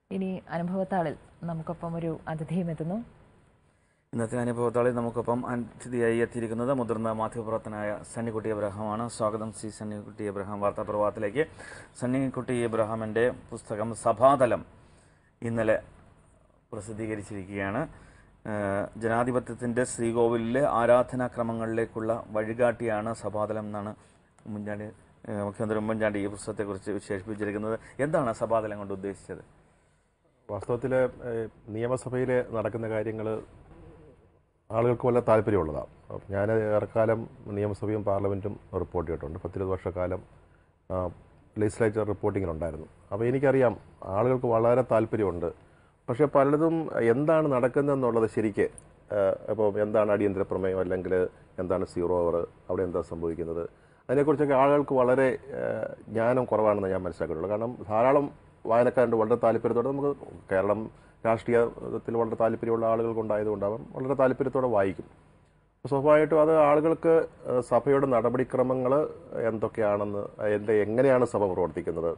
ഇനി അനുഭവത്താളിൽ നമുക്കൊപ്പം ഒരു അതിഥിയും എത്തുന്നു ഇന്നത്തെ അനുഭവത്താളിൽ നമുക്കൊപ്പം അതിഥിയായി എത്തിയിരിക്കുന്നത് മുതിർന്ന മാധ്യമപ്രവർത്തനായ സണ്ണിക്കുട്ടി എബ്രഹാമാണ് സ്വാഗതം സി സണ്ണിക്കുട്ടി എബ്രഹാം വാർത്താപ്രഭാതത്തിലേക്ക് സണ്ണിക്കുട്ടി എബ്രഹാമിൻ്റെ പുസ്തകം സഭാതലം ഇന്നലെ പ്രസിദ്ധീകരിച്ചിരിക്കുകയാണ് ഏഹ് ജനാധിപത്യത്തിൻ്റെ ശ്രീകോവിലിലെ ആരാധനാക്രമങ്ങളിലേക്കുള്ള വഴികാട്ടിയാണ് സഭാതലം എന്നാണ് ഉമ്മൻചാണ്ടി ഏഹ് മുഖ്യമന്ത്രി ഉമ്മൻചാണ്ടി ഈ പുസ്തകത്തെക്കുറിച്ച് വിശേഷിപ്പിച്ചിരിക്കുന്നത് എന്താണ് സഭാതലം കൊണ്ട് ഉദ്ദേശിച്ചത് വാസ്തവത്തിൽ നിയമസഭയിൽ നടക്കുന്ന കാര്യങ്ങൾ ആളുകൾക്ക് വളരെ താല്പര്യമുള്ളതാണ് അപ്പം ഞാൻ ഏറെക്കാലം നിയമസഭയും പാർലമെൻറ്റും റിപ്പോർട്ട് ചെയ്തിട്ടുണ്ട് പത്തിരുപത് വർഷക്കാലം ലെജിസ്ലേച്ചർ റിപ്പോർട്ടിങ്ങിലുണ്ടായിരുന്നു അപ്പോൾ എനിക്കറിയാം ആളുകൾക്ക് വളരെ താല്പര്യമുണ്ട് പക്ഷേ പലതും എന്താണ് നടക്കുന്നതെന്നുള്ളത് ശരിക്ക് അപ്പോൾ എന്താണ് അടിയന്തര പ്രമേയം അല്ലെങ്കിൽ എന്താണ് സീറോ ഓവർ അവിടെ എന്താ സംഭവിക്കുന്നത് അതിനെക്കുറിച്ചൊക്കെ ആളുകൾക്ക് വളരെ ഏഹ്, ജ്ഞാനം കുറവാണെന്ന് ഞാൻ മനസ്സിലാക്കിയിട്ടുള്ളൂ കാരണം ധാരാളം വായനക്കാരുണ്ട് വളരെ താല്പര്യത്തോടെ നമുക്ക് കേരളം രാഷ്ട്രീയത്തിൽ വളരെ താല്പര്യമുള്ള ആളുകൾക്കുണ്ടായതുകൊണ്ടാവും വളരെ താല്പര്യത്തോടെ വായിക്കും അപ്പോൾ സ്വാഭാവികമായിട്ടും അത് ആളുകൾക്ക് ഏഹ്, സഭയുടെ നടപടിക്രമങ്ങൾ എന്തൊക്കെയാണെന്ന് അതിൻ്റെ എങ്ങനെയാണ് സഭ പ്രവർത്തിക്കുന്നത്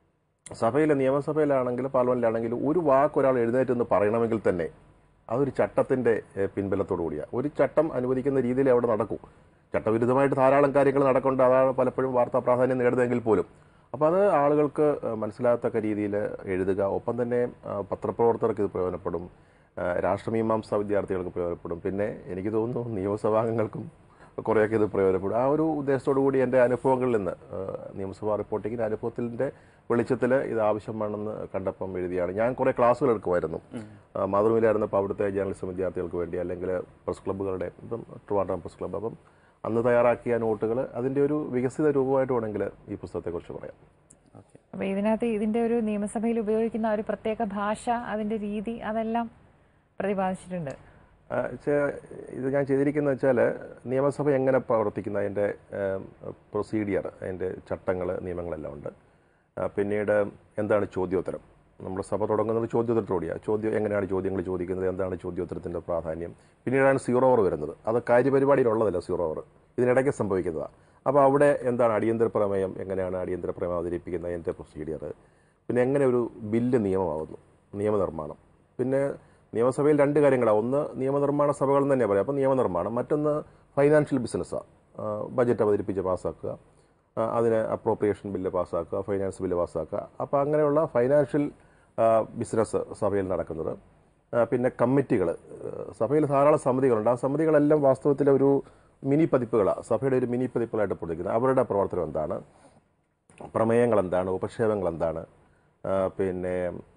സഭയിലെ നിയമസഭയിലാണെങ്കിലും പാർലമെന്റിലാണെങ്കിലും ഒരു വാക്ക് ഒരാൾ എഴുന്നേറ്റ് എന്ന് പറയണമെങ്കിൽ തന്നെ അതൊരു ചട്ടത്തിന്റെ ഏഹ്, പിൻബലത്തോടു കൂടിയാണ് ഒരു ചട്ടം അനുവദിക്കുന്ന രീതിയിൽ അവിടെ നടക്കൂ ചട്ടവിരുദ്ധമായിട്ട് ധാരാളം കാര്യങ്ങൾ നടക്കുന്നുണ്ട് അതാണ് പലപ്പോഴും വാർത്താ പ്രാധാന്യം നേടുന്നതെങ്കിൽ പോലും അപ്പോൾ അത് ആളുകൾക്ക് ഏഹ്, മനസ്സിലാകത്തക്ക രീതിയിൽ എഴുതുക ഒപ്പം തന്നെ ഏഹ്, പത്രപ്രവർത്തകർക്ക് ഇത് പ്രയോജനപ്പെടും ഏഹ്, രാഷ്ട്രമീമാംസ വിദ്യാർത്ഥികൾക്ക് പ്രയോജനപ്പെടും പിന്നെ എനിക്ക് തോന്നുന്നു നിയമസഭാംഗങ്ങൾക്കും കുറേയൊക്കെ ഇത് പ്രയോജനപ്പെടും ആ ഒരു ഉദ്ദേശത്തോടു കൂടി എൻ്റെ അനുഭവങ്ങളിൽ നിന്ന് ഏഹ്, നിയമസഭാ റിപ്പോർട്ടിങ്ങിൻ്റെ അനുഭവത്തിൻ്റെ വെളിച്ചത്തിൽ ഇത് ആവശ്യമാണെന്ന് കണ്ടപ്പം എഴുതിയാണ് ഞാൻ കുറേ ക്ലാസ്സുകൾ എടുക്കുമായിരുന്നു ആ, മാതൃഭൂമിയിലായിരുന്നപ്പോൾ അവിടുത്തെ ജേർണലിസം വിദ്യാർത്ഥികൾക്ക് വേണ്ടി അല്ലെങ്കിൽ പ്രസ് ക്ലബ്ബുകളുടെ ഇപ്പം ട്രിവാൻഡ്രം പ്രസ് ക്ലബ്ബ് അപ്പം അന്ന് തയ്യാറാക്കിയ നോട്ടുകൾ അതിൻ്റെ ഒരു വികസിത രൂപമായിട്ട് വേണമെങ്കിൽ ഈ പുസ്തകത്തെക്കുറിച്ച് പറയാം അപ്പോൾ ഇതിനകത്ത് ഇതിന്റെ ഒരു നിയമസഭയിൽ ഉപയോഗിക്കുന്ന ഒരു പ്രത്യേക ഭാഷ അതിന്റെ രീതി അതെല്ലാം പ്രതിപാദിച്ചിട്ടുണ്ട് ആ, ചെ- ഇത് ഞാൻ ചെയ്തിരിക്കുന്നത് വെച്ചാൽ നിയമസഭ എങ്ങനെ പ്രവർത്തിക്കുന്ന അതിൻ്റെ പ്രൊസീഡിയർ അതിൻ്റെ ചട്ടങ്ങൾ നിയമങ്ങളെല്ലാം ഉണ്ട് ആ, പിന്നീട് എന്താണ് ചോദ്യോത്തരം നമ്മുടെ സഭ തുടങ്ങുന്നത് ചോദ്യോത്തരത്തോടെയാണ് ചോദ്യം എങ്ങനെയാണ് ചോദ്യങ്ങൾ ചോദിക്കുന്നത് എന്താണ് ചോദ്യോത്തരത്തിൻ്റെ പ്രാധാന്യം പിന്നീടാണ് സീറോ ഓവർ വരുന്നത് അത് കാര്യപരിപാടിയിലുള്ളതല്ല സീറോ ഓവർ ഇതിനിടയ്ക്ക് സംഭവിക്കുന്നതാണ് അപ്പോൾ അവിടെ എന്താണ് അടിയന്തര പ്രമേയം എങ്ങനെയാണ് അടിയന്തര പ്രമേയം അവതരിപ്പിക്കുന്നത് അതിൻ്റെ പ്രൊസീഡിയർ പിന്നെ എങ്ങനെ ഒരു ബില്ല് നിയമമാവുന്നു നിയമനിർമ്മാണം പിന്നെ നിയമസഭയിൽ രണ്ട് കാര്യങ്ങളാണ് ഒന്ന് നിയമനിർമ്മാണ സഭകൾ എന്ന് തന്നെ പറയാം അപ്പോൾ നിയമനിർമ്മാണം മറ്റൊന്ന് ഫൈനാൻഷ്യൽ ബിസിനസ്സാണ് ബജറ്റ് അവതരിപ്പിച്ച് പാസ്സാക്കുക ആ, അതിന് അപ്രോപ്രിയേഷൻ ബില്ല് പാസ്സാക്കുക ഫൈനാൻസ് ബില്ല് പാസ്സാക്കുക അപ്പോൾ അങ്ങനെയുള്ള ഫൈനാൻഷ്യൽ ബിസിനസ് സഭയിൽ നടക്കുന്നത് ആ, പിന്നെ കമ്മിറ്റികൾ സഭയിൽ ധാരാളം സമിതികളുണ്ട് ആ സമിതികളെല്ലാം വാസ്തവത്തിൽ ഒരു മിനി പതിപ്പുകളാണ് സഭയുടെ ഒരു മിനി പതിപ്പുകളായിട്ട് പ്രവർത്തിക്കുന്നത് അവരുടെ പ്രവർത്തനം എന്താണ് പ്രമേയങ്ങൾ എന്താണ് ഉപക്ഷേപങ്ങൾ എന്താണ് ആ, പിന്നെ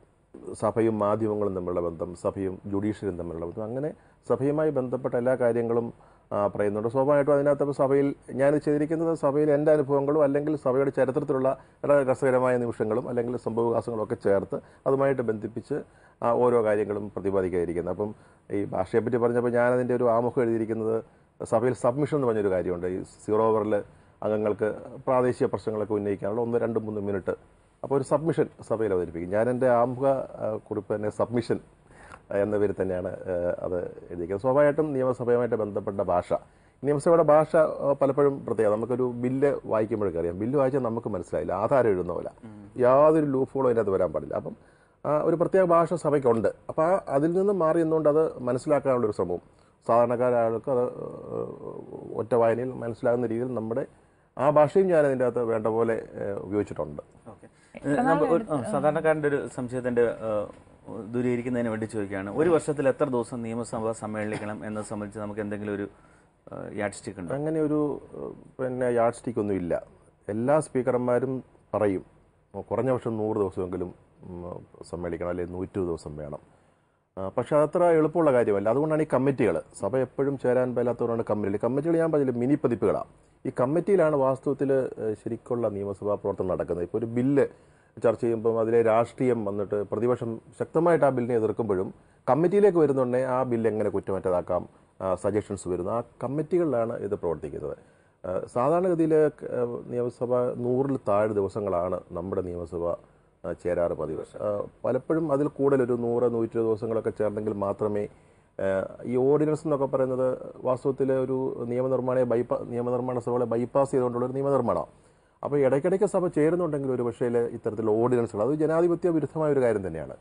സഭയും മാധ്യമങ്ങളും തമ്മിലുള്ള ബന്ധം സഭയും ജുഡീഷ്യറിയും തമ്മിലുള്ള ബന്ധം അങ്ങനെ സഭയുമായി ബന്ധപ്പെട്ട എല്ലാ കാര്യങ്ങളും ആ, പറയുന്നുണ്ട് സ്വാഭാവികമായിട്ടും അതിനകത്ത് ഇപ്പോൾ സഭയിൽ ഞാൻ ചെയ്തിരിക്കുന്നത് സഭയിൽ എൻ്റെ അനുഭവങ്ങളും അല്ലെങ്കിൽ സഭയുടെ ചരിത്രത്തിലുള്ള വളരെ രസകരമായ നിമിഷങ്ങളും അല്ലെങ്കിൽ സംഭവവികാസങ്ങളും ഒക്കെ ചേർത്ത് അതുമായിട്ട് ബന്ധിപ്പിച്ച് ആ ഓരോ കാര്യങ്ങളും പ്രതിപാദിക്കാതിരിക്കുന്നത് അപ്പം ഈ ഭാഷയെപ്പറ്റി പറഞ്ഞപ്പോൾ ഞാനതിൻ്റെ ഒരു ആമുഖം എഴുതിയിരിക്കുന്നത് സഭയിൽ സബ്മിഷൻ എന്ന് പറഞ്ഞൊരു കാര്യമുണ്ട് ഈ സീറോ ഓവറിൽ അംഗങ്ങൾക്ക് പ്രാദേശിക പ്രശ്നങ്ങളൊക്കെ ഉന്നയിക്കാനുള്ള ഒന്ന് രണ്ട് മൂന്ന് മിനിറ്റ് അപ്പോൾ ഒരു സബ്മിഷൻ സഭയിൽ അവതരിപ്പിക്കും ഞാൻ എൻ്റെ ആമുഖ ആ, കുറിപ്പ് തന്നെ സബ്മിഷൻ എന്ന പേരിൽ തന്നെയാണ് ആ, അത് എഴുതിയിരിക്കുന്നത് സ്വാഭാവികമായിട്ടും നിയമസഭയുമായിട്ട് ബന്ധപ്പെട്ട ഭാഷ നിയമസഭയുടെ ഭാഷ ആ, പലപ്പോഴും പ്രത്യേകം നമുക്കൊരു ബില്ല് വായിക്കുമ്പോഴൊക്കെ അറിയാം ബില്ല് വായിച്ചാൽ നമുക്ക് മനസ്സിലായില്ല ആധാരം എഴുതുന്ന പോലെ യാതൊരു ലൂഫുകളും അതിനകത്ത് വരാൻ പാടില്ല അപ്പം ആ, ഒരു പ്രത്യേക ഭാഷ സഭയ്ക്കുണ്ട് അപ്പോൾ ആ അതിൽ നിന്ന് മാറി നിന്നുകൊണ്ട് അത് മനസ്സിലാക്കാനുള്ളൊരു ശ്രമവും സാധാരണക്കാരായ ആൾക്ക് അത് ഏഹ്, ഒറ്റ വായനയിൽ മനസ്സിലാകുന്ന രീതിയിൽ നമ്മുടെ ആ ഭാഷയും ഞാൻ അതിൻ്റെ അകത്ത് വേണ്ട പോലെ ഏഹ്, ഉപയോഗിച്ചിട്ടുണ്ട് ഓക്കെ നമ്മൾ ഒരു- ആ, സാധാരണക്കാരന്റെ ഒരു സംശയത്തിന്റെ ഏഹ്, ദൂരീകരിക്കുന്നതിന് വേണ്ടി ചോദിക്കുകയാണ് ഒരു വർഷത്തിൽ എത്ര ദിവസം നിയമസഭ സമ്മേളിക്കണം എന്നത് സംബന്ധിച്ച് നമുക്ക് എന്തെങ്കിലും ഒരു യാഡ് സ്റ്റിക്ക് ഉണ്ടോ അങ്ങനെ ഒരു ഏഹ്, പിന്നെ യാഡ് സ്റ്റിക്ക് ഒന്നും ഇല്ല എല്ലാ സ്പീക്കർമാരും പറയും കുറഞ്ഞ പക്ഷം നൂറ് ദിവസമെങ്കിലും ഉം, സമ്മേളിക്കണം അല്ലെങ്കിൽ നൂറ്റി ദിവസം വേണം ആ, പക്ഷെ അതത്ര എളുപ്പമുള്ള കാര്യമല്ല അതുകൊണ്ടാണ് ഈ കമ്മിറ്റികൾ സഭ എപ്പോഴും ചേരാൻ മേലാത്തവരാണ് കമ്മിറ്റികൾ കമ്മിറ്റികൾ ഞാൻ പറഞ്ഞില്ല മിനി പതിപ്പുകളാണ് ഈ കമ്മിറ്റിയിലാണ് വാസ്തവത്തിൽ ഏഹ്, ശരിക്കുള്ള നിയമസഭാ പ്രവർത്തനം നടക്കുന്നത് ഇപ്പോൾ ഒരു ബില്ല് ചർച്ച ചെയ്യുമ്പോൾ അതിലെ രാഷ്ട്രീയം വന്നിട്ട് പ്രതിപക്ഷം ശക്തമായിട്ട് ആ ബില്ലിനെ എതിർക്കുമ്പോഴും കമ്മിറ്റിയിലേക്ക് വരുന്നുണ്ടെങ്കിൽ ആ ബില്ല് എങ്ങനെ കുറ്റമറ്റതാക്കാം സജഷൻസ് വരുന്നു ആ കമ്മിറ്റികളിലാണ് ഇത് പ്രവർത്തിക്കുന്നത് ആ, സാധാരണഗതിയിൽ ഏഹ്, നിയമസഭ നൂറിൽ താഴെ ദിവസങ്ങളാണ് നമ്മുടെ നിയമസഭ ആ, ചേരാറ് പതിവ് ആ, പലപ്പോഴും അതിൽ കൂടുതലൊരു നൂറ് നൂറ്റി ഇരുപത് ദിവസങ്ങളൊക്കെ ചേർന്നെങ്കിൽ മാത്രമേ ആ, ഈ ഓർഡിനൻസ് എന്നൊക്കെ പറയുന്നത് വാസ്തവത്തിൽ ഒരു നിയമനിർമ്മാണ ബൈപ്പാ നിയമനിർമ്മാണ സഭകളെ ബൈപ്പാസ് ചെയ്തുകൊണ്ടുള്ള ഒരു നിയമനിർമ്മാണം അപ്പോൾ ഇടയ്ക്കിടയ്ക്ക് സഭ ചേരുന്നുണ്ടെങ്കിൽ ഒരു പക്ഷേ ഇത്തരത്തിലുള്ള ഓർഡിനൻസുകൾ അത് ജനാധിപത്യ വിരുദ്ധമായ ഒരു കാര്യം തന്നെയാണ്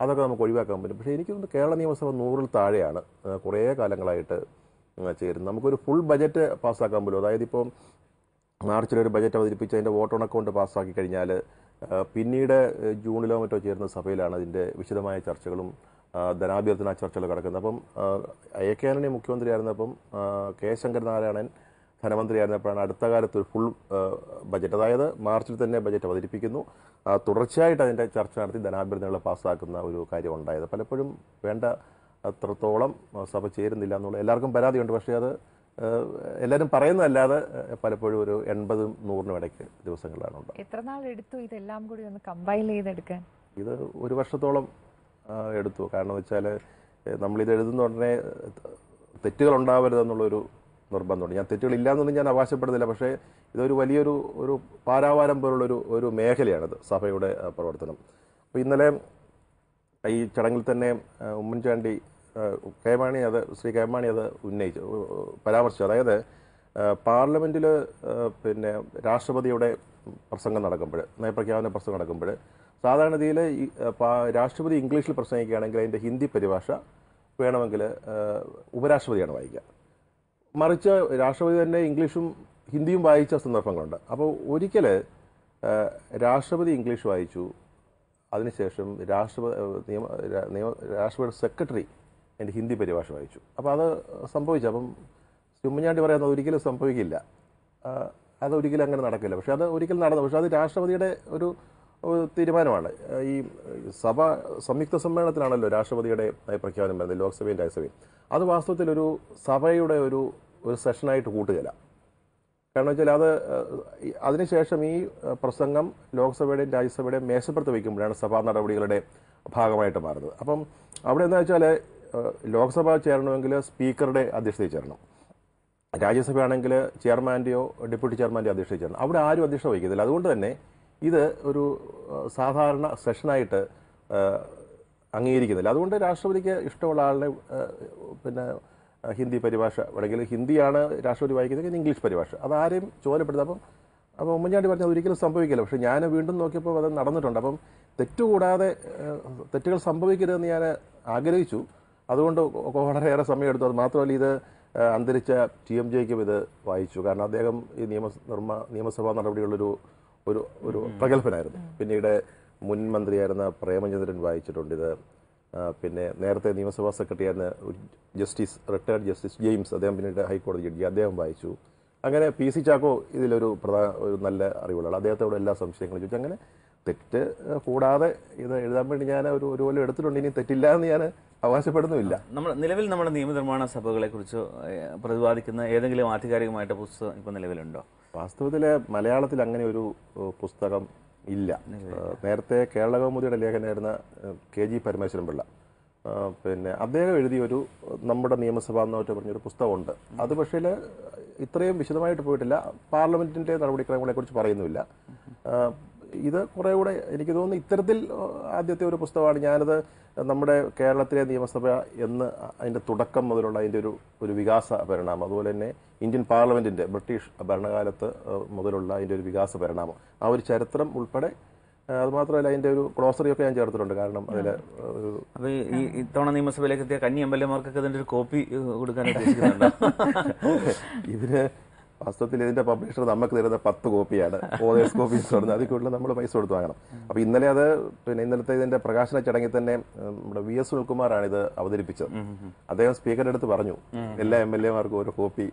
അതൊക്കെ നമുക്ക് ഒഴിവാക്കാൻ പറ്റും പക്ഷേ എനിക്ക് തോന്നുന്നു കേരള നിയമസഭ നൂറിൽ താഴെയാണ് ആ, കുറേ കാലങ്ങളായിട്ട് ആ, ചേരുന്നത് നമുക്കൊരു ഫുൾ ബജറ്റ് പാസ്സാക്കാൻ പോലും അതായത് ഇപ്പോൾ മാർച്ചിൽ ഒരു ബജറ്റ് അവതരിപ്പിച്ച് അതിൻ്റെ വോട്ട് അക്കൗണ്ട് പാസ്സാക്കി കഴിഞ്ഞാൽ പിന്നീട് ഏഹ്, ജൂണിലോ മറ്റോ ചേരുന്ന സഭയിലാണ് അതിൻ്റെ വിശദമായ ചർച്ചകളും ആ, ധനാഭ്യർത്ഥന ചർച്ചകൾ കിടക്കുന്നത് അപ്പം എ കെ ആന്റണി മുഖ്യമന്ത്രിയായിരുന്നപ്പം ആ, കെ ശങ്കരനാരായണൻ ധനമന്ത്രിയായിരുന്നപ്പോഴാണ് അടുത്ത കാലത്ത് ഒരു ഫുൾ ബജറ്റ് അതായത് മാർച്ചിൽ തന്നെ ബജറ്റ് അവതരിപ്പിക്കുന്നു ആ, തുടർച്ചയായിട്ട് അതിൻ്റെ ചർച്ച നടത്തി ധനാഭ്യർത്ഥനകൾ പാസ്സാക്കുന്ന ഒരു കാര്യം ഉണ്ടായത് പലപ്പോഴും വേണ്ട അത്രത്തോളം ആ, സഭ ചേരുന്നില്ല എന്നുള്ള എല്ലാവർക്കും പരാതിയുണ്ട് പക്ഷേ അത് ഏഹ് എല്ലാവരും പറയുന്നതല്ലാതെ ഏഹ് പലപ്പോഴും ഒരു എൺപതും നൂറിനും ഇടയ്ക്ക് ദിവസങ്ങളിലാണ് ഉണ്ടാകുന്നത് എത്ര നാൾ എടുത്തു ഇതെല്ലാം കൂടി ഒന്ന് കമ്പൈൽ ചെയ്തെടുക്കാൻ ഇത് ഒരു വർഷത്തോളം ആ, എടുത്തു കാരണം വെച്ചാൽ നമ്മളിത് എഴുതുന്ന ഉടനെ തെറ്റുകൾ ഉണ്ടാവരുതെന്നുള്ളൊരു നിർബന്ധമുണ്ട് ഞാൻ തെറ്റുകളില്ല എന്നൊന്നും ഞാൻ അവകാശപ്പെടുന്നില്ല പക്ഷേ ഇതൊരു വലിയൊരു ഒരു പാരാവാരം പോലുള്ളൊരു ഒരു മേഖലയാണിത് സഭയുടെ ആ, പ്രവർത്തനം അപ്പോൾ ഇന്നലെ ഈ ചടങ്ങിൽ തന്നെ ആ, ഉമ്മൻചാണ്ടി ആ, കെ മാണി അത് ശ്രീ കെ മാണി അത് ഉന്നയിച്ചു ഉ- ഉ- പരാമർശിച്ചു അതായത് പാർലമെന്റിൽ പിന്നെ രാഷ്ട്രപതിയുടെ പ്രസംഗം നടക്കുമ്പോൾ നയപ്രഖ്യാപന പ്രസംഗം നടക്കുമ്പോൾ സാധാരണഗതിയിൽ ഈ ആ, പാ- രാഷ്ട്രപതി ഇംഗ്ലീഷിൽ പ്രസംഗിക്കുകയാണെങ്കിൽ അതിൻ്റെ ഹിന്ദി പരിഭാഷ വേണമെങ്കിൽ ആ, ഉപരാഷ്ട്രപതിയാണ് വായിക്കുക മറിച്ച് രാഷ്ട്രപതി തന്നെ ഇംഗ്ലീഷും ഹിന്ദിയും വായിച്ച സന്ദർഭങ്ങളുണ്ട് അപ്പോൾ ഒരിക്കൽ രാഷ്ട്രപതി ഇംഗ്ലീഷ് വായിച്ചു അതിനുശേഷം രാഷ്ട്രപതി നിയമ രാ- നിയമ രാഷ്ട്രപതി സെക്രട്ടറി എൻ്റെ ഹിന്ദി പരിഭാഷ വായിച്ചു അപ്പോൾ അത് സംഭവിച്ചു അപ്പം ശ്രീ ഉമ്മൻചാണ്ടി പറയുന്നത് ഒരിക്കലും സംഭവിക്കില്ല ആ, അത് ഒരിക്കലും അങ്ങനെ നടക്കില്ല പക്ഷെ അത് ഒരിക്കലും നടന്നു പക്ഷെ അത് രാഷ്ട്രപതിയുടെ ഒരു ഒരു തീരുമാനമാണ് ഈ സഭ സംയുക്ത സമ്മേളനത്തിലാണല്ലോ രാഷ്ട്രപതിയുടെ നയപ്രഖ്യാപനം വരുന്നത് ലോക്സഭയും രാജ്യസഭയും അത് വാസ്തവത്തിൽ ഒരു സഭയുടെ ഒരു ഒരു സെഷനായിട്ട് കൂട്ടുകയില്ല കാരണം വെച്ചാൽ അത് ഏഹ്, ഈ- അതിനുശേഷം ഈ ഏഹ്, പ്രസംഗം ലോക്സഭയുടെയും രാജ്യസഭയുടെയും മേശപ്പുറത്ത് വയ്ക്കുമ്പോഴാണ് സഭാ നടപടികളുടെ ഭാഗമായിട്ട് മാറുന്നത് അപ്പം അവിടെ എന്താ വെച്ചാൽ ഏഹ്, ലോക്സഭ ചേരണമെങ്കിൽ സ്പീക്കറുടെ അധ്യക്ഷതയിൽ ചേരണം രാജ്യസഭയാണെങ്കിൽ ചെയർമാൻ്റെയോ ഡെപ്യൂട്ടി ചെയർമാൻ്റെയോ അധ്യക്ഷത ചേരണം അവിടെ ആരും അധ്യക്ഷത വഹിക്കത്തില്ല അതുകൊണ്ട് തന്നെ ഇത് ഒരു ഏഹ്, സാധാരണ സെഷനായിട്ട് ഏഹ്, അംഗീകരിക്കുന്നില്ല അതുകൊണ്ട് രാഷ്ട്രപതിക്ക് ഇഷ്ടമുള്ള ആളിനെ ഏഹ്, പിന്നെ ഏഹ്, ഹിന്ദി പരിഭാഷ അല്ലെങ്കിൽ ഹിന്ദിയാണ് രാഷ്ട്രപതി വായിക്കുന്നത് ഇംഗ്ലീഷ് പരിഭാഷ അത് ആരെയും ചുമതലപ്പെടുത്തുക അപ്പം അപ്പോൾ ഉമ്മൻചാണ്ടി പറഞ്ഞത് ഒരിക്കലും സംഭവിക്കില്ല പക്ഷെ ഞാൻ വീണ്ടും നോക്കിയപ്പോൾ അത് നടന്നിട്ടുണ്ട് അപ്പം തെറ്റുകൂടാതെ ഏഹ്, തെറ്റുകൾ സംഭവിക്കരുതെന്ന് ഞാൻ ആഗ്രഹിച്ചു അതുകൊണ്ട് വളരെയേറെ സമയമെടുത്തു അത് മാത്രമല്ല ഇത് ഏഹ്, അന്തരിച്ച ടി എം ജെക്കും ഇത് വായിച്ചു കാരണം അദ്ദേഹം ഈ നിയമ നിർമ്മ നിയമസഭാ നടപടികളൊരു ഒരു ഒരു പ്രഗത്ഭനായിരുന്നു പിന്നീട് മുൻ മന്ത്രിയായിരുന്ന പ്രേമചന്ദ്രൻ വായിച്ചിട്ടുണ്ട് ഇത് ആ, പിന്നെ നേരത്തെ നിയമസഭാ സെക്രട്ടറി ആയിരുന്ന ഒരു ജസ്റ്റിസ് റിട്ടയർഡ് ജസ്റ്റിസ് ജെയിംസ് അദ്ദേഹം പിന്നീട് ഹൈക്കോടതി ജഡ്ജി അദ്ദേഹം വായിച്ചു അങ്ങനെ പി സി ചാക്കോ ഇതിലൊരു പ്രധാന ഒരു നല്ല അറിവുള്ളതാണ് അദ്ദേഹത്തോട് എല്ലാ സംശയങ്ങളും ചോദിച്ചു അങ്ങനെ തെറ്റ് ഏഹ്, കൂടാതെ ഇത് എഴുതാൻ വേണ്ടി ഞാൻ ഒരു ഒരു കൊല്ലം എടുത്തിട്ടുണ്ട് ഇനി തെറ്റില്ല എന്ന് ഞാൻ അവകാശപ്പെടുന്നുമില്ല നമ്മൾ നിലവിൽ നമ്മുടെ നിയമനിർമ്മാണ സഭകളെ കുറിച്ച് പ്രതിപാദിക്കുന്ന ഏതെങ്കിലും ആധികാരികമായിട്ട് പുസ്തകം ഇപ്പൊ നിലവിലുണ്ടോ വാസ്തവത്തിൽ മലയാളത്തിൽ അങ്ങനെ ഒരു ഏഹ്, പുസ്തകം ഇല്ല ഏഹ്, നേരത്തെ കേരള കൗമുദിയുടെ ലേഖനായിരുന്ന ഏഹ്, കെ ജി പരമേശ്വരൻ പിള്ള ഏഹ്, പിന്നെ അദ്ദേഹം എഴുതിയ ഒരു നമ്മുടെ നിയമസഭ എന്നൊക്കെ പറഞ്ഞൊരു പുസ്തകമുണ്ട് അത് പക്ഷേ ഇത്രയും വിശദമായിട്ട് പോയിട്ടില്ല പാർലമെന്റിന്റെ നടപടിക്രമങ്ങളെ കുറിച്ച് പറയുന്നുമില്ല ഏഹ്, ഇത് കുറെ കൂടെ എനിക്ക് തോന്നുന്നു ഇത്തരത്തിൽ ഏഹ്, ആദ്യത്തെ ഒരു പുസ്തകമാണ് ഞാനത് നമ്മുടെ കേരളത്തിലെ നിയമസഭ എന്ന് അതിന്റെ തുടക്കം മുതലുള്ള അതിന്റെ ഒരു ഒരു വികാസ പരിണാമം അതുപോലെ തന്നെ ഇന്ത്യൻ പാർലമെന്റിന്റെ ബ്രിട്ടീഷ് ഭരണകാലത്ത് ഏഹ്, മുതലുള്ള അതിന്റെ ഒരു വികാസ പരിണാമം ആ ഒരു ചരിത്രം ഉൾപ്പെടെ ഏഹ്, അത് മാത്രമല്ല അതിന്റെ ഒരു ഗ്ലോസറിയൊക്കെ ഞാൻ ചേർത്തിട്ടുണ്ട് കാരണം അതിൽ ഒരു അപ്പൊ ഈ- ഈ ഇത്തവണ നിയമസഭയിലേക്ക് എത്തിയ കന്നി എം എൽ എമാർക്കൊക്കെ ഇതിന്റെ ഒരു കോപ്പി ഏഹ്, കൊടുക്കാൻ ഉദ്ദേശിക്കുന്നുണ്ടോ ഇതിന് വാസ്തവത്തിൽ ഇതിന്റെ പബ്ലിഷർ നമുക്ക് തരുന്ന പത്ത് കോപ്പിയാണ് ഓതേഴ്സ് കോപ്പീസ് പറഞ്ഞത് അതിൽ കൂടുതൽ നമ്മൾ പൈസ കൊടുത്ത് വാങ്ങണം അപ്പൊ ഇന്നലെ അത് പിന്നെ ഇന്നലത്തെ ഇതിന്റെ പ്രകാശന ചടങ്ങിൽ തന്നെ ഉം, നമ്മുടെ വി എസ് സുനിൽകുമാറാണ് ഇത് അവതരിപ്പിച്ചത് അദ്ദേഹം സ്പീക്കറുടെ അടുത്ത് പറഞ്ഞു എല്ലാ എം എൽ എമാർക്കും ഒരു കോപ്പി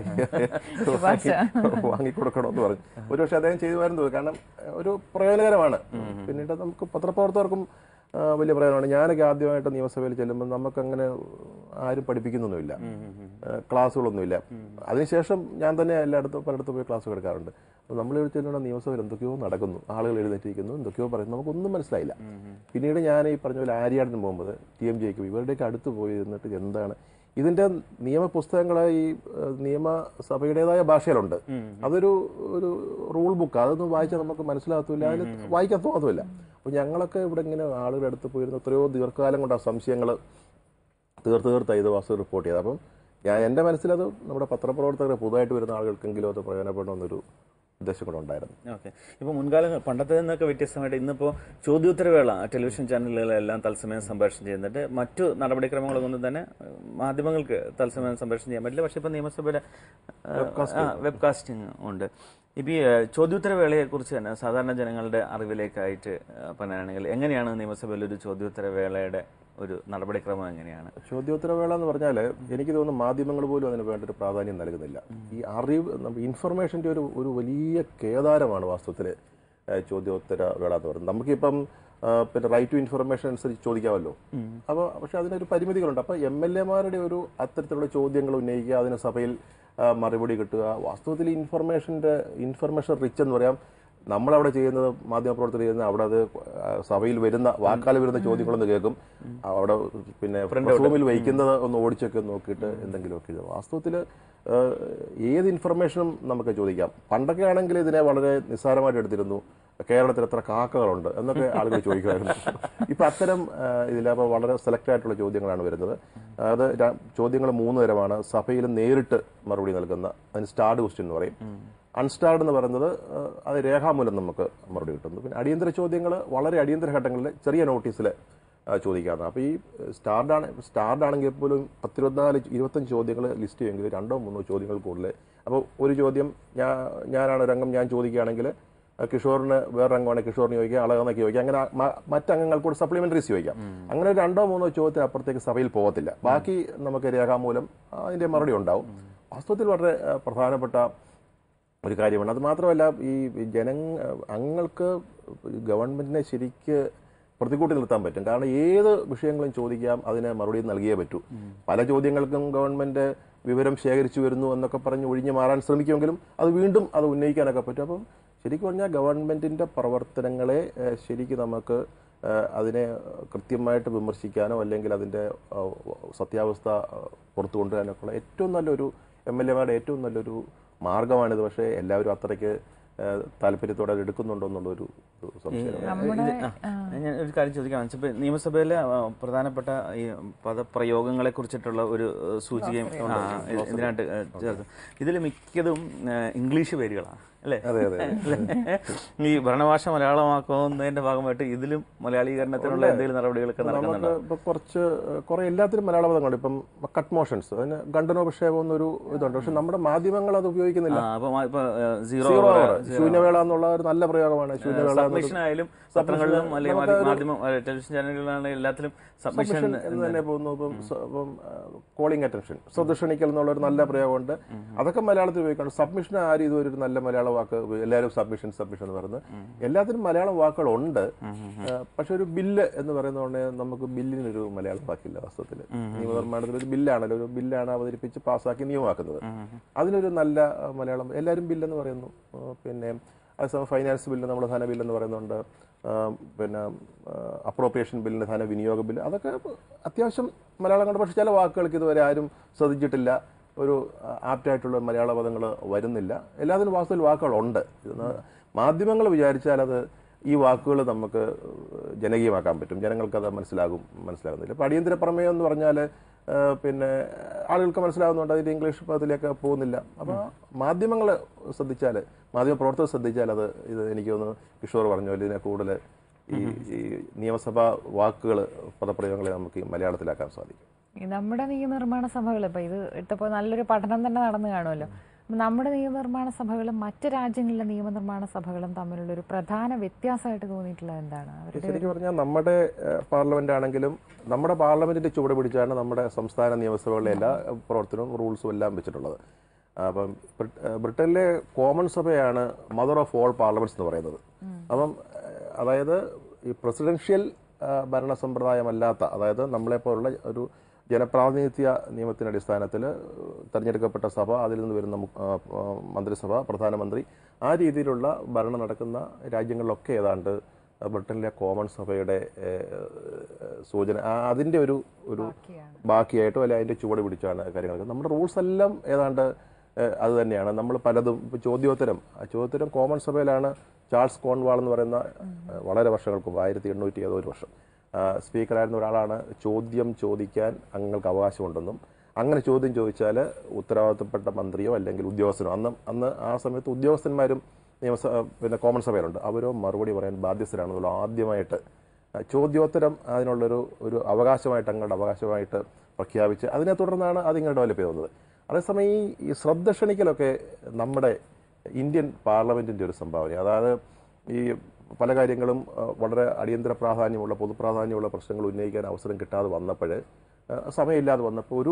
വാങ്ങിക്കൊടുക്കണമെന്ന് പറഞ്ഞു ഒരുപക്ഷെ അദ്ദേഹം ചെയ്തുമായിരുന്നു കാരണം ഏഹ്, ഒരു പ്രയോജനകരമാണ് പിന്നീട് നമുക്ക് പത്രപ്രവർത്തകർക്കും ആ, വലിയ പ്രയോജനമാണ് ഞാനൊക്കെ ആദ്യമായിട്ട് നിയമസഭയിൽ ചെല്ലുമ്പോൾ നമുക്കങ്ങനെ ആരും പഠിപ്പിക്കുന്നൊന്നുമില്ല ഏഹ്, ക്ലാസ്സുകളൊന്നുമില്ല അതിനുശേഷം ഞാൻ തന്നെ എല്ലായിടത്തും പലയിടത്തും പോയി ക്ലാസ് എടുക്കാറുണ്ട് അപ്പോൾ നമ്മൾ ചെല്ലുന്ന നിയമസഭയിൽ എന്തൊക്കെയോ നടക്കുന്നു ആളുകൾ എഴുന്നേറ്റിരിക്കുന്നു എന്തൊക്കെയോ പറയുന്നു നമുക്കൊന്നും മനസ്സിലായില്ല പിന്നീട് ഞാൻ ഈ പറഞ്ഞ പോലെ ആര്യാടിന് പോകുമ്പോൾ ടി എം ജെക്കും ഇവരുടെയൊക്കെ അടുത്ത് പോയി ഇരുന്നിട്ട് എന്താണ് ഇതിന്റെ നിയമപുസ്തകങ്ങൾ ഈ ഏഹ്, നിയമസഭയുടേതായ ഭാഷയിലുണ്ട് അതൊരു ഒരു റൂൾ ബുക്ക് അതൊന്നും വായിച്ചാൽ നമുക്ക് മനസ്സിലാകത്തില്ല അതിൽ വായിക്കാൻ തോന്നത്തുമില്ല അപ്പോൾ ഞങ്ങളൊക്കെ ഇവിടെ ഇങ്ങനെ ആളുകളുടെ അടുത്ത് പോയിരുന്ന എത്രയോ ദീർഘകാലം കൊണ്ട് ആ സംശയങ്ങൾ തീർത്ത് തീർത്ത ഇത് വാസ്തു റിപ്പോർട്ട് ചെയ്തത് അപ്പം ഞാൻ എൻ്റെ മനസ്സിലത് നമ്മുടെ പത്രപ്രവർത്തകർ പുതുതായിട്ട് വരുന്ന ആളുകൾക്കെങ്കിലും അത് പ്രയോജനപ്പെടണമെന്നൊരു ഉദ്ദേശം കൂടെ ഉണ്ടായിരുന്നു ഓക്കെ ഇപ്പോൾ മുൻകാലങ്ങൾ പണ്ടത്തെ നിന്നൊക്കെ വ്യത്യസ്തമായിട്ട് ഇന്നിപ്പോൾ ചോദ്യോത്തരവേള ടെലിവിഷൻ ചാനലുകളെല്ലാം തത്സമയം സംപ്രേഷണം ചെയ്യുന്നുണ്ട് മറ്റു നടപടിക്രമങ്ങളൊന്നും തന്നെ ഏഹ്, മാധ്യമങ്ങൾക്ക് തത്സമയം സംപ്രേഷണം ചെയ്യാൻ പറ്റില്ല പക്ഷേ ഇപ്പോൾ നിയമസഭയുടെ വെബ്കാസ്റ്റിംഗ് ഉണ്ട് ഇപ്പോൾ ഈ ഏഹ്, ചോദ്യോത്തരവേളയെ കുറിച്ച് തന്നെ സാധാരണ ജനങ്ങളുടെ അറിവിലേക്കായിട്ട് ഏഹ്, പറയാനാണെങ്കിൽ എങ്ങനെയാണ് നിയമസഭയിൽ ഒരു ചോദ്യോത്തരവേളയുടെ ഒരു നടപടിക്രമം എങ്ങനെയാണ് ചോദ്യോത്തരവേള എന്ന് പറഞ്ഞാൽ എനിക്ക് തോന്നുന്നു മാധ്യമങ്ങൾ പോലും അതിന് വേണ്ട ഒരു പ്രാധാന്യം നൽകുന്നില്ല ഈ അറിവ് ഇൻഫർമേഷൻ്റെ ഒരു ഒരു വലിയ കേദാരമാണ് വാസ്തവത്തിൽ ചോദ്യോത്തര വേള എന്ന് പറയുന്നത് നമുക്കിപ്പം ആ, പിന്നെ റൈറ്റ് ടു ഇൻഫർമേഷൻ അനുസരിച്ച് ചോദിക്കാമല്ലോ അപ്പോൾ പക്ഷെ അതിനൊരു പരിമിതികളുണ്ട് അപ്പോൾ എം എൽ എമാരുടെ ഒരു അത്തരത്തിലുള്ള ചോദ്യങ്ങൾ ഉന്നയിക്കുക അതിന് സഭയിൽ ആ, മറുപടി കിട്ടുക വാസ്തവത്തിൽ ഇൻഫർമേഷൻ്റെ ഇൻഫർമേഷൻ റിച്ച് എന്ന് പറയാം നമ്മളവിടെ ചെയ്യുന്നത് മാധ്യമപ്രവർത്തകർ ചെയ്യുന്നത് അവിടെ അത് ആ, സഭയിൽ വരുന്ന വാക്കാൽ വരുന്ന ചോദ്യങ്ങളൊന്ന് കേൾക്കും അവിടെ പിന്നെ റൂമിൽ വയ്ക്കുന്നത് ഒന്ന് ഓടിച്ചൊക്കെ നോക്കിയിട്ട് എന്തെങ്കിലുമൊക്കെ എഴുതും വാസ്തവത്തിൽ ഏത് ഇൻഫർമേഷനും നമുക്ക് ചോദിക്കാം പണ്ടൊക്കെ ആണെങ്കിൽ ഇതിനെ വളരെ നിസ്സാരമായിട്ട് എടുത്തിരുന്നു കേരളത്തിൽ എത്ര കാക്കകളുണ്ട് എന്നൊക്കെ ആളുകൾ ചോദിക്കുമായിരുന്നു ഇപ്പൊ അത്തരം ഇതിലപ്പോൾ വളരെ സെലക്ട് ആയിട്ടുള്ള ചോദ്യങ്ങളാണ് വരുന്നത് അത് ര- ചോദ്യങ്ങൾ മൂന്ന് തരമാണ് സഭയിൽ നേരിട്ട് മറുപടി നൽകുന്ന അതിന് സ്റ്റാർഡ് ക്വസ്റ്റ്യൻ എന്ന് പറയും അൺസ്റ്റാർഡ് എന്ന് പറയുന്നത് ആ, അത് രേഖാമൂലം നമുക്ക് മറുപടി കിട്ടുന്നു പിന്നെ അടിയന്തര ചോദ്യങ്ങൾ വളരെ അടിയന്തര ഘട്ടങ്ങളിൽ ചെറിയ നോട്ടീസിൽ ചോദിക്കാവുന്ന അപ്പോൾ ഈ സ്റ്റാർഡ് ആണ് സ്റ്റാർഡ് ആണെങ്കിൽ പോലും പത്തിരുപത്തിനാല് ഇരുപത്തഞ്ച് ചോദ്യങ്ങൾ ലിസ്റ്റ് ചെയ്യുമെങ്കിൽ രണ്ടോ മൂന്നോ ചോദ്യങ്ങൾ കൂടുതൽ അപ്പോൾ ഒരു ചോദ്യം ഞാൻ ഞാനാണ് ഒരു അംഗം ഞാൻ ചോദിക്കുകയാണെങ്കിൽ ആ, കിഷോറിന് വേറെ അംഗമാണ് കിഷോറിന് ചോദിക്കുക അളകന്നൊക്കെ ചോദിക്കുക അങ്ങനെ മ- മറ്റംഗങ്ങൾക്ക് കൂടെ സപ്ലിമെന്ററീസ് ചോദിക്കാം അങ്ങനെ ഒരു രണ്ടോ മൂന്നോ ചോദ്യത്തിന് അപ്പുറത്തേക്ക് സഭയിൽ പോകത്തില്ല ബാക്കി നമുക്ക് രേഖാമൂലം അതിന്റെ മറുപടി ഉണ്ടാവും വാസ്തവത്തിൽ വളരെ ആ, പ്രധാനപ്പെട്ട ഒരു കാര്യമാണ് അത് മാത്രമല്ല ഈ ജന അങ്ങൾക്ക് ഗവൺമെന്റിനെ ശരിക്ക് പ്രതികൂട്ടി നിർത്താൻ പറ്റും കാരണം ഏത് വിഷയങ്ങളും ചോദിക്കാം അതിന് മറുപടി നൽകിയേ പറ്റൂ പല ചോദ്യങ്ങൾക്കും ഗവൺമെന്റ് വിവരം ശേഖരിച്ചു വരുന്നു എന്നൊക്കെ പറഞ്ഞ് ഒഴിഞ്ഞു മാറാൻ ശ്രമിക്കുമെങ്കിലും അത് വീണ്ടും അത് ഉന്നയിക്കാനൊക്കെ പറ്റും അപ്പം ശരിക്കും പറഞ്ഞാൽ ഗവൺമെന്റിന്റെ പ്രവർത്തനങ്ങളെ ഏഹ്, ശരിക്കും നമുക്ക് ഏഹ്, അതിനെ കൃത്യമായിട്ട് വിമർശിക്കാനോ അല്ലെങ്കിൽ അതിന്റെ ഏഹ്, സത്യാവസ്ഥ ഏഹ്, പുറത്തു കൊണ്ടുവരാനൊക്കെ ഉള്ള ഏറ്റവും നല്ലൊരു എം എൽ എമാരുടെ ഏറ്റവും നല്ലൊരു മാർഗമാണിത് പക്ഷേ എല്ലാവരും അത്രയ്ക്ക് ഏഹ്, താല്പര്യത്തോടെ അത് എടുക്കുന്നുണ്ടോ എന്നുള്ളൊരു ഒരു സംശയം നമ്മുടെ ആ, ഞാൻ ഒരു കാര്യം ചോദിക്കാൻ വെച്ചപ്പോൾ നിയമസഭയിലെ ആ, പ്രധാനപ്പെട്ട ഈ പദപ്രയോഗങ്ങളെ കുറിച്ചിട്ടുള്ള ഒരു ഏഹ്, സൂചികയും ആ, ഇതിനായിട്ട് ഏഹ്, ചേർത്ത് ഇതിൽ മിക്കതും ഏഹ്, ഇംഗ്ലീഷ് പേരുകളാണ് അല്ലേ അതെ അതെ ഈ ഭരണഭാഷ മലയാളമാക്കുന്നതിന്റെ ഭാഗമായിട്ട് ഇതിലും മലയാളീകരണത്തിനുള്ള എന്തെങ്കിലും നടപടികളൊക്കെ നടക്കുന്നുണ്ടോ നമുക്ക് ഇപ്പൊ കുറച്ച് കുറെ എല്ലാത്തിലും മലയാള പദങ്ങളുണ്ട് ഇപ്പം കട്ട് മോഷൻസ് അതിന് ഖണ്ഡനോപക്ഷേപം എന്നൊരു ഇതുണ്ട് പക്ഷെ നമ്മുടെ മാധ്യമങ്ങൾ അത് ഉപയോഗിക്കുന്നില്ല ആ, അപ്പൊ മാ- ഇപ്പൊ ഏഹ്, സീറോ സീറോ അവർ, അവർ ശൂന്യവേള എന്നുള്ള ഒരു നല്ല പ്രയോഗമാണ് ശൂന്യവേള എന്നത് സബ്മിഷൻ ആയാലും പത്രങ്ങളിലും അല്ലെങ്കിൽ മാധ്യമ- മാധ്യമ ഏഹ്, ടെലിവിഷൻ ചാനലുകളിലാണ് എല്ലാത്തിലും സബ്മിഷൻ സബ്മിഷൻ എന്ന് തന്നെ പോകുന്നു ഇപ്പം സ- ഇപ്പം കോളിംഗ് അറ്റൻഷൻ ശ്രദ്ധ എന്നുള്ള ഒരു നല്ല പ്രയോഗമുണ്ട് അതൊക്കെ മലയാളത്തിൽ ഉപയോഗിക്കണം സബ്മിഷൻ ആരും ഇതുവരെ ഒരു നല്ല മലയാള വാക്ക് ഉപ- എല്ലാവരും സബ്മിഷൻ സബ്മിഷൻ എന്ന് പറയുന്നത് എല്ലാത്തിനും മലയാളം വാക്കുകളുണ്ട് ഏഹ്, പക്ഷെ ഒരു ബില്ല് എന്ന് പറയുന്നതുകൊണ്ട് നമുക്ക് ബില്ലിനൊരു മലയാളം വാക്കില്ല വാസ്തവത്തിൽ നിയമനിർമ്മാണത്തിൽ ഒരു ബില്ലാണല്ലോ ഒരു ബില്ലാണ് അവതരിപ്പിച്ച് പാസ്സാക്കി നിയമമാക്കുന്നത് അതിനൊരു നല്ല ഏഹ്, മലയാളം എല്ലാവരും ബില്ലെന്ന് പറയുന്നു ഏഹ്, പിന്നെ അതേസമയം ഫൈനാൻസ് ബില്ല് നമ്മുടെ ധന ബില്ലെന്ന് പറയുന്നുണ്ട് ആ, പിന്നെ അപ്രോപ്രിയേഷൻ ബില്ലിന് ധനവിനിയോഗ ബില്ല് അതൊക്കെ അത്യാവശ്യം മലയാളം കൊണ്ട് പക്ഷേ ചില വാക്കുകൾക്ക് ഇതുവരെ ആരും ശ്രദ്ധിച്ചിട്ടില്ല ഒരു ആപ്റ്റായിട്ടുള്ള മലയാള പദങ്ങൾ വരുന്നില്ല എല്ലാത്തിനും വാസ്തവത്തിൽ വാക്കുകളുണ്ട് ഇത് മാധ്യമങ്ങൾ വിചാരിച്ചാൽ അത് ഈ വാക്കുകൾ നമുക്ക് ജനകീയമാക്കാൻ പറ്റും ജനങ്ങൾക്കത് മനസ്സിലാകും മനസ്സിലാകുന്നില്ല ഇപ്പം അടിയന്തര പ്രമേയം എന്ന് പറഞ്ഞാൽ പിന്നെ ആളുകൾക്ക് മനസ്സിലാകുന്നുണ്ട് അതിൻ്റെ ഇംഗ്ലീഷ് പദത്തിലേക്ക് പോകുന്നില്ല അപ്പോൾ മാധ്യമങ്ങൾ ശ്രദ്ധിച്ചാൽ മാധ്യമ പ്രവർത്തകർ ശ്രദ്ധിച്ചാൽ അത് ഇത് എനിക്ക് തോന്നുന്നു കിഷോർ പറഞ്ഞ പോലെ ഇതിനെ കൂടുതൽ ഈ ഈ നിയമസഭാ വാക്കുകൾ പദപ്രയോഗങ്ങളെ നമുക്ക് ഈ മലയാളത്തിലാക്കാൻ സാധിക്കും ഈ നമ്മുടെ നിയമനിർമ്മാണ സഭകൾ ഇപ്പൊ ഇത് ഇട്ടപ്പോൾ നല്ലൊരു പഠനം തന്നെ നടന്നു കാണുമല്ലോ അപ്പൊ നമ്മുടെ നിയമനിർമ്മാണ സഭകളും മറ്റ് രാജ്യങ്ങളിലെ നിയമനിർമ്മാണ സഭകളും തമ്മിലുള്ള ഒരു പ്രധാന വ്യത്യാസമായിട്ട് തോന്നിയിട്ടുള്ളത് എന്താണ് അവരുടെ ശരിക്കും പറഞ്ഞാൽ നമ്മുടെ ഏഹ്, പാർലമെന്റ് ആണെങ്കിലും നമ്മുടെ പാർലമെന്റിന്റെ ചുവട് പിടിച്ചാണ് നമ്മുടെ സംസ്ഥാന നിയമസഭകളിലെ എല്ലാ ഏഹ്, പ്രവർത്തനവും റൂൾസും എല്ലാം വെച്ചിട്ടുള്ളത് അപ്പം ബ്രിട്ട- ഏഹ്, ബ്രിട്ടനിലെ കോമൺ സഭയാണ് മദർ ഓഫ് ഓൾ പാർലമെന്റ്സ് എന്ന് പറയുന്നത് അപ്പം ഏഹ്, അതായത് ഈ പ്രസിഡൻഷ്യൽ ഏഹ്, ഭരണ സമ്പ്രദായമല്ലാത്ത അതായത് നമ്മളെപ്പോലുള്ള ഒരു ജനപ്രാതിനിധ്യ നിയമത്തിന്റെ അടിസ്ഥാനത്തിൽ തെരഞ്ഞെടുക്കപ്പെട്ട സഭ അതിൽ നിന്ന് വരുന്ന മു- ആ, ആ, മന്ത്രിസഭ പ്രധാനമന്ത്രി ആ രീതിയിലുള്ള ഭരണം നടക്കുന്ന രാജ്യങ്ങളിലൊക്കെ ഏതാണ്ട് ബ്രിട്ടനിലെ കോമൺ സഭയുടെ ഏഹ്, സൂചന ആ, അതിന്റെ ഒരു ഒരു ബാക്കിയായിട്ടോ അല്ലെ അതിന്റെ ചുവട് പിടിച്ചാണ് കാര്യങ്ങൾ നമ്മുടെ റൂൾസ് എല്ലാം ഏതാണ്ട് ഏഹ്, അത് തന്നെയാണ് നമ്മൾ പലതും ഇപ്പോൾ ചോദ്യോത്തരം ആ ചോദ്യോത്തരം കോമൺ സഭയിലാണ് ചാൾസ് കോൺവാൾ എന്ന് പറയുന്ന ഏഹ്, വളരെ വർഷങ്ങൾക്ക് മുമ്പ് ആയിരത്തി എണ്ണൂറ്റി ഏതോ ഒരു വർഷം ആ, സ്പീക്കറായിരുന്ന ഒരാളാണ് ചോദ്യം ചോദിക്കാൻ അംഗങ്ങൾക്ക് അവകാശമുണ്ടെന്നും അങ്ങനെ ചോദ്യം ചോദിച്ചാൽ ഉത്തരവാദിത്തപ്പെട്ട മന്ത്രിയോ അല്ലെങ്കിൽ ഉദ്യോഗസ്ഥനോ അന്ന് അന്ന് ആ സമയത്ത് ഉദ്യോഗസ്ഥന്മാരും നിയമസഭ പിന്നെ കോമൺ സഭയിലുണ്ട് അവരോ മറുപടി പറയാൻ ബാധ്യസ്ഥരാണെന്നുള്ള ആദ്യമായിട്ട് ആ, ചോദ്യോത്തരം അതിനുള്ളൊരു ഒരു അവകാശമായിട്ട് തങ്ങളുടെ അവകാശമായിട്ട് പ്രഖ്യാപിച്ച് അതിനെ തുടർന്നാണ് അതിങ്ങനെ ഡെവലപ്പ് ചെയ്ത് വന്നത് അതേസമയം ഈ ഈ ശ്രദ്ധ ക്ഷണിക്കലൊക്കെ നമ്മുടെ ഇന്ത്യൻ പാർലമെന്റിന്റെ ഒരു സംഭാവന അതായത് ഈ പല കാര്യങ്ങളും ആ, വളരെ അടിയന്തര പ്രാധാന്യമുള്ള പൊതുപ്രാധാന്യമുള്ള പ്രശ്നങ്ങൾ ഉന്നയിക്കാൻ അവസരം കിട്ടാതെ വന്നപ്പോൾ സമയമില്ലാതെ വന്നപ്പോൾ ഒരു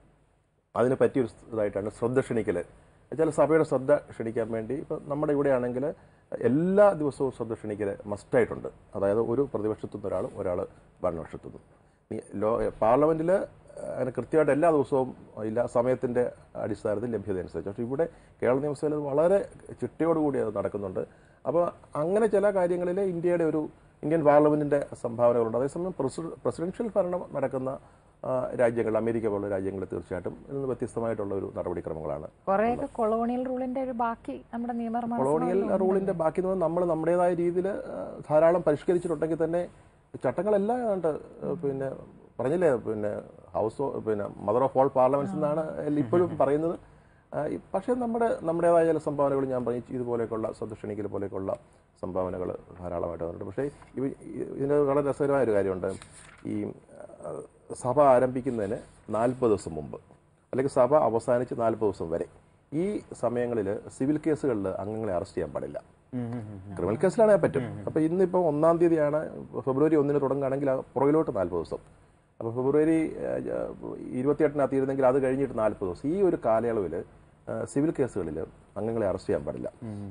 അതിന് പറ്റിയൊരു ഇതായിട്ടാണ് ശ്രദ്ധ ക്ഷണിക്കൽ വെച്ചാൽ സഭയുടെ ശ്രദ്ധ ക്ഷണിക്കാൻ വേണ്ടി ഇപ്പം നമ്മുടെ ഇവിടെ ആണെങ്കിൽ എല്ലാ ദിവസവും ശ്രദ്ധ ക്ഷണിക്കൽ മസ്റ്റായിട്ടുണ്ട് അതായത് ഒരു പ്രതിപക്ഷത്തു നിന്ന് ഒരാളും ഒരാൾ ഭരണപക്ഷത്തു നിന്നും ഈ ലോ പാർലമെന്റിൽ അങ്ങനെ കൃത്യമായിട്ട് എല്ലാ ദിവസവും ഇല്ല സമയത്തിന്റെ അടിസ്ഥാനത്തിൽ ലഭ്യത അനുസരിച്ച് പക്ഷേ ഇവിടെ കേരള നിയമസഭയിൽ അത് വളരെ ചിട്ടയോടുകൂടി അത് നടക്കുന്നുണ്ട് അപ്പോൾ അങ്ങനെ ചില കാര്യങ്ങളിൽ ഇന്ത്യയുടെ ഒരു ഇന്ത്യൻ പാർലമെന്റിന്റെ സംഭാവനകളുണ്ട് അതേസമയം പ്രസിഡ- പ്രസിഡൻഷ്യൽ ഭരണം നടക്കുന്ന ആ, രാജ്യങ്ങൾ അമേരിക്ക പോലുള്ള രാജ്യങ്ങളിൽ തീർച്ചയായിട്ടും ഇതിൽ നിന്ന് വ്യത്യസ്തമായിട്ടുള്ള ഒരു നടപടിക്രമങ്ങളാണ് കുറെയൊക്കെ കൊളോണിയൽ റൂളിന്റെ ഒരു ബാക്കി നമ്മുടെ നിയമനിർമ്മാണ കൊളോണിയൽ റൂളിന്റെ ബാക്കി നിന്ന് നമ്മൾ നമ്മുടേതായ രീതിയിൽ ധാരാളം പരിഷ്കരിച്ചിട്ടുണ്ടെങ്കിൽ തന്നെ ചട്ടങ്ങളെല്ലാം ഏതാണ്ട് ആ, പിന്നെ പറഞ്ഞില്ലേ പിന്നെ ഹൗസ് ഓ- പിന്നെ മദർ ഓഫ് ഓൾ പാർലമെന്റ്സ് എന്നാണ് എല്ലാം ഇപ്പോഴും പറയുന്നത് ആ, ഈ- പക്ഷേ നമ്മുടെ നമ്മുടേതായ ചില സംഭാവനകൾ ഞാൻ പറഞ്ഞു ഇതുപോലെയൊക്കെയുള്ള സദക്ഷണിക്കൽ പോലെയൊക്കെയുള്ള സംഭാവനകൾ ധാരാളമായിട്ട് വന്നിട്ടുണ്ട് പക്ഷേ ഇവ ഈ- ഇതിന് വളരെ രസകരമായ ഒരു കാര്യമുണ്ട് ഈ ആ, സഭ ആരംഭിക്കുന്നതിന് നാൽപ്പത് ദിവസം മുമ്പ് അല്ലെങ്കിൽ സഭ അവസാനിച്ച് നാൽപ്പത് ദിവസം വരെ ഈ സമയങ്ങളിൽ സിവിൽ കേസുകളിൽ അംഗങ്ങളെ അറസ്റ്റ് ചെയ്യാൻ പാടില്ല ക്രിമിനൽ കേസിലാണെങ്കിൽ പറ്റും അപ്പോൾ ഇന്നിപ്പോൾ ഒന്നാം തീയതിയാണ് ഫെബ്രുവരി ഒന്നിന് തുടങ്ങുകയാണെങ്കിൽ ആ പുറകിലോട്ട് നാൽപ്പത് ദിവസം അപ്പോൾ ഫെബ്രുവരി ഇരുപത്തിയെട്ടിനാ തീരുന്നെങ്കിൽ അത് കഴിഞ്ഞിട്ട് നാൽപ്പത് ദിവസം ഈ ഒരു കാലയളവിൽ സിവിൽ കേസുകളിൽ അംഗങ്ങളെ അറസ്റ്റ് ചെയ്യാൻ പാടില്ല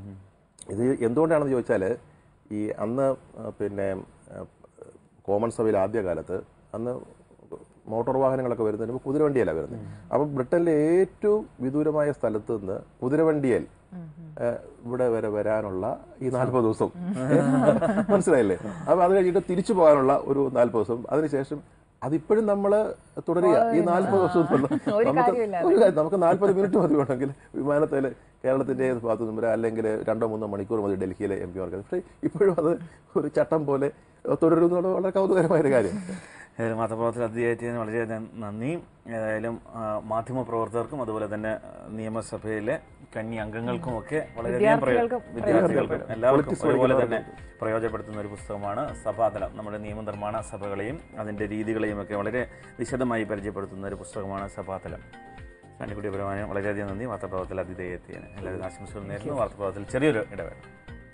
ഇത് എന്തുകൊണ്ടാണെന്ന് ചോദിച്ചാൽ ഈ അന്ന് ആ, പിന്നെ ആ, കോമൺ സഭയിൽ ആദ്യകാലത്ത് അന്ന് മോട്ടോർ വാഹനങ്ങളൊക്കെ വരുന്നതിന് മുമ്പ് കുതിരവണ്ടിയല്ല വരുന്നത് അപ്പം ബ്രിട്ടനിലെ ഏറ്റവും വിദൂരമായ സ്ഥലത്ത് നിന്ന് കുതിരവണ്ടിയൽ ആ, ഇവിടെ വരെ വരാനുള്ള ഈ നാൽപ്പത് ദിവസം മനസ്സിലായില്ലേ അപ്പൊ അത് കഴിഞ്ഞിട്ട് തിരിച്ചു പോകാനുള്ള ഒരു നാൽപ്പത് ദിവസം അതിനുശേഷം അതിപ്പോഴും നമ്മൾ തുടരുക ഈ നാൽപ്പത് ദിവസം എന്നുള്ള ഒരു നമുക്ക് കാര്യമില്ല. ഒരു കാര്യം, നമുക്ക് നാൽപ്പത് മിനിറ്റ് മതി വേണമെങ്കിൽ വിമാനത്തിൽ കേരളത്തിന്റെ ഏത് ഭാഗത്തു നിന്നും വരാം അല്ലെങ്കിൽ രണ്ടോ മൂന്നോ മണിക്കൂർ മതി ഡൽഹിയിലെ എം പിമാർക്ക് പക്ഷേ ഇപ്പോഴും അത് ഒരു ചട്ടം പോലെ തുടരുന്നത് വളരെ കൗതുകരമായ ഒരു കാര്യം ഏതായാലും മാധ്യമപ്രവർത്തകർ അതിഥിയായിട്ടതിന് വളരെ നന്ദി ഏതായാലും ആ, മാധ്യമപ്രവർത്തകർക്കും അതുപോലെ തന്നെ ആ, നിയമസഭയിലെ കന്നി അംഗങ്ങൾക്കുമൊക്കെ വളരെയധികം പ്രയോ- വിദ്യാർത്ഥികൾക്കും വിദ്യാർത്ഥികൾക്കും എല്ലാവർക്കും Politics ഒരുപോലെ തന്നെ പഠിക്കുന്നവർക്കും. പ്രയോജനപ്പെടുത്തുന്ന ഒരു പുസ്തകമാണ് സഭാതലം നമ്മുടെ നിയമനിർമ്മാണ സഭകളെയും അതിന്റെ രീതികളെയും ഒക്കെ വളരെ വിശദമായി പരിചയപ്പെടുത്തുന്ന ഒരു പുസ്തകമാണ് സഭാതലം സാന്നിക്കുട്ടി പരമാനും വളരെയധികം നന്ദി വാർത്താപ്രവർത്തനത്തിൽ അതിഥേയത്തിയാണ് എല്ലാവരും ആശംസകൾ നേരുന്നു വാർത്താപ്രവർത്തനത്തിൽ ചെറിയൊരു ഇടവേള